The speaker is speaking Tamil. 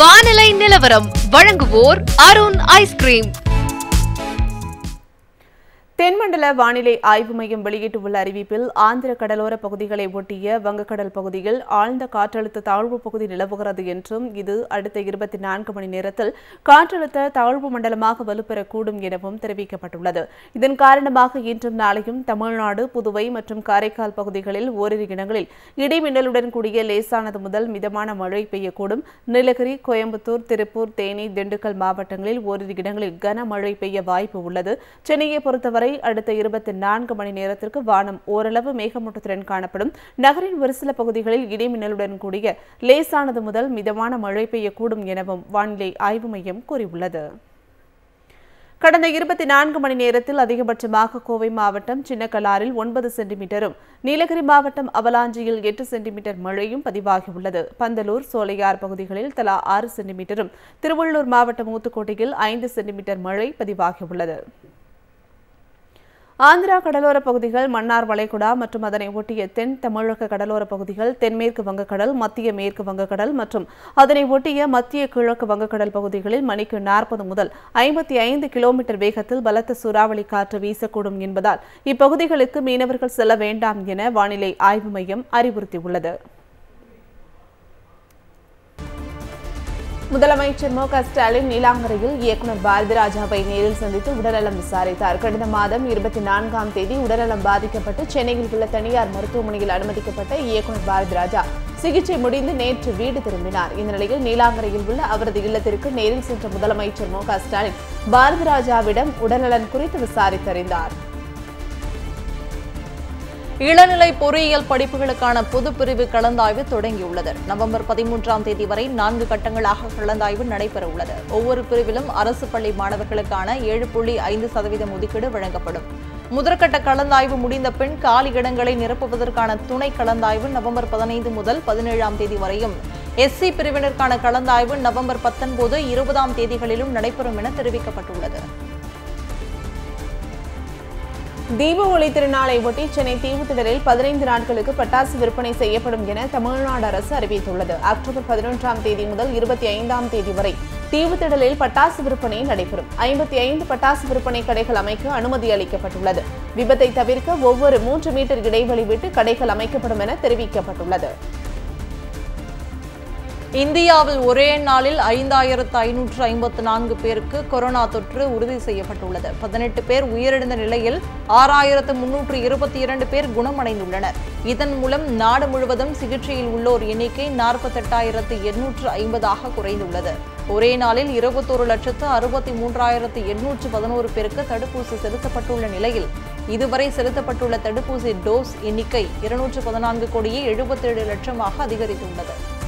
வானிலை நிலவரம் வழங்குவோர் அருண் ஐஸ்கிரீம் தென்மண்டல வானிலை ஆய்வு மையம் வெளியிட்டுள்ள அறிவிப்பில் ஆந்திர கடலோர பகுதிகளை ஒட்டிய வங்கக்கடல் பகுதியில் ஆழ்ந்த காற்றழுத்த தாழ்வு பகுதி நிலவுகிறது என்றும் இது அடுத்த இருபத்தி நான்கு மணி நேரத்தில் காற்றழுத்த தாழ்வு மண்டலமாக வலுப்பெறக்கூடும் எனவும் தெரிவிக்கப்பட்டுள்ளது இதன் காரணமாக இன்றும் நாளையும் தமிழ்நாடு புதுவை மற்றும் காரைக்கால் பகுதிகளில் ஓரிரு இடங்களில் இடிமின்னலுடன் கூடிய லேசானது முதல் மிதமான மழை பெய்யக்கூடும் நீலகிரி கோயம்புத்தூர் திருப்பூர் தேனி திண்டுக்கல் மாவட்டங்களில் ஓரிரு இடங்களில் கனமழை பெய்ய வாய்ப்பு உள்ளது சென்னையை பொறுத்தவரை அடுத்த இருபத்தி நான்கு மணி நேரத்திற்கு வானம் ஓரளவு மேகமூட்டத்துடன் காணப்படும் நகரின் ஒரு சில பகுதிகளில் இடிமின்னலுடன் கூடிய லேசானது முதல் மிதமான மழை பெய்யக்கூடும் எனவும் வானிலை ஆய்வு மையம் கூறியுள்ளது கடந்த இருபத்தி நான்கு மணி நேரத்தில் அதிகபட்சமாக கோவை மாவட்டம் சின்னக்கலாரில் ஒன்பது சென்டிமீட்டரும் நீலகிரி மாவட்டம் அவலாஞ்சியில் எட்டு சென்டிமீட்டர் மழையும் பதிவாகியுள்ளது பந்தலூர் சோலையார் பகுதிகளில் தலா ஆறு சென்டிமீட்டரும் திருவள்ளூர் மாவட்டம் ஊத்துக்கோட்டையில் ஐந்து சென்டிமீட்டர் மழை பதிவாகியுள்ளது ஆந்திரா கடலோர பகுதிகள் மன்னார் வளைகுடா மற்றும் அதனை ஒட்டிய தென் தமிழக கடலோர பகுதிகள் தென்மேற்கு வங்கக்கடல் மத்திய மேற்கு வங்கக்கடல் மற்றும் அதனை ஒட்டிய மத்திய கிழக்கு வங்கக்கடல் பகுதிகளில் மணிக்கு நாற்பது முதல் ஐம்பத்தி ஐந்து கிலோமீட்டர் வேகத்தில் பலத்த சூறாவளி காற்று வீசக்கூடும் என்பதால் இப்பகுதிகளுக்கு மீனவர்கள் செல்ல வேண்டாம் என வானிலை ஆய்வு மையம் அறிவுறுத்தியுள்ளது முதலமைச்சர் மு க ஸ்டாலின் நீலாங்கரையில் இயக்குநர் பாரதிராஜாவை நேரில் சந்தித்து உடல்நலம் விசாரித்தார் கடந்த மாதம் இருபத்தி நான்காம் தேதி உடல்நலம் பாதிக்கப்பட்டு சென்னையில் உள்ள தனியார் மருத்துவமனையில் அனுமதிக்கப்பட்ட இயக்குநர் பாரதிராஜா சிகிச்சை முடிந்து நேற்று வீடு திரும்பினார் இந்த நிலையில் நீலாங்கரையில் உள்ள அவரது இல்லத்திற்கு நேரில் சென்ற முதலமைச்சர் மு க ஸ்டாலின் பாரதிராஜாவிடம் உடல்நலன் குறித்து விசாரித்தறிந்தார் இளநிலை பொறியியல் படிப்புகளுக்கான பொது பிரிவு கலந்தாய்வு தொடங்கியுள்ளது நவம்பர் பதிமூன்றாம் தேதி வரை நான்கு கட்டங்களாக கலந்தாய்வு நடைபெற உள்ளது ஒவ்வொரு பிரிவிலும் அரசு பள்ளி மாணவர்களுக்கான ஏழு புள்ளி ஐந்து சதவீதம் ஒதுக்கீடு வழங்கப்படும் முதற்கட்ட கலந்தாய்வு முடிந்த பின் காலி இடங்களை நிரப்புவதற்கான துணை கலந்தாய்வு நவம்பர் பதினைந்து முதல் பதினேழாம் தேதி வரையும் எஸ்சி பிரிவினருக்கான கலந்தாய்வு நவம்பர் பத்தொன்பது இருபதாம் தேதிகளிலும் நடைபெறும் என தெரிவிக்கப்பட்டுள்ளது தீப ஒளி திருநாளை ஒட்டி சென்னை தீவுத்திடலில் பதினைந்து நாட்களுக்கு பட்டாசு விற்பனை செய்யப்படும் என தமிழ்நாடு அரசு அறிவித்துள்ளது அக்டோபர் பதினொன்றாம் தேதி முதல் இருபத்தி ஐந்தாம் தேதி வரை தீவுத்திடலில் பட்டாசு விற்பனை நடைபெறும் ஐம்பத்தி ஐந்து பட்டாசு விற்பனை கடைகள் அமைக்க அனுமதி அளிக்கப்பட்டுள்ளது விபத்தை தவிர்க்க ஒவ்வொரு மூன்று மீட்டர் இடைவெளி விட்டு கடைகள் அமைக்கப்படும் என தெரிவிக்கப்பட்டுள்ளது இந்தியாவில் ஒரே நாளில் ஐந்தாயிரத்து ஐநூற்று ஐம்பத்து நான்கு பேருக்கு கொரோனா தொற்று உறுதி செய்யப்பட்டுள்ளது பதினெட்டு பேர் உயிரிழந்த நிலையில் ஆறாயிரத்து முன்னூற்று இருபத்தி இரண்டு பேர் குணமடைந்துள்ளனர் இதன் மூலம் நாடு முழுவதும் சிகிச்சையில் உள்ளோர் எண்ணிக்கை நாற்பத்தெட்டாயிரத்து எண்ணூற்று ஐம்பதாக குறைந்துள்ளது ஒரே நாளில் இருபத்தோரு லட்சத்து அறுபத்தி மூன்றாயிரத்து எண்ணூற்று பதினோரு பேருக்கு தடுப்பூசி செலுத்தப்பட்டுள்ள நிலையில் இதுவரை செலுத்தப்பட்டுள்ள தடுப்பூசி டோஸ் எண்ணிக்கை இருநூற்று பதினான்கு கோடியே எழுபத்தேழு லட்சமாக அதிகரித்துள்ளது